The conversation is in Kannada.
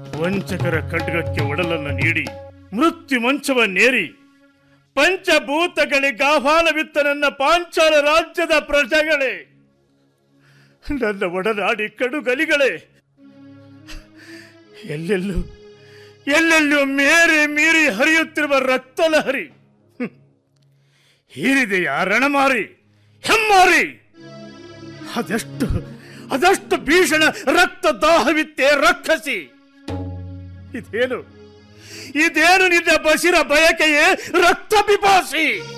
ವಂಚಕರ ಖಡ್ಗಕ್ಕೆ ಒಡಲನ್ನು ನೀಡಿ ಮೃತ್ಯು ಮಂಚವನ್ನೇರಿ ಪಂಚಭೂತಗಳಿಗಾಹ್ವಾನವಿತ್ತ ನನ್ನ ಪಾಂಚಾಲ ರಾಜ್ಯದ ಪ್ರಜೆಗಳೇ ನನ್ನ ಒಡನಾಡಿ ಕಡುಗಲಿಗಳೇ ಎಲ್ಲೆಲ್ಲೂ ಎಲ್ಲೆಲ್ಲೂ ಮೇರೆ ಮೀರಿ ಹರಿಯುತ್ತಿರುವ ರಕ್ತಲಹರಿ ಹ್ಮ್. ಹೀರಿದೆಯಾ ರಣಮಾರಿ ಹೆಮ್ಮಾರಿ ಅದೆಷ್ಟು ಅದಷ್ಟು ಭೀಷಣ ರಕ್ತ ದಾಹವಿತ್ತೆ ರಕ್ಕಸಿ ಇದೇನು ಇದೇನು ನಿನ್ನ ಬಸಿರ ಬಯಕೆಯೇ ರಕ್ತ ಪಿಪಾಸಿ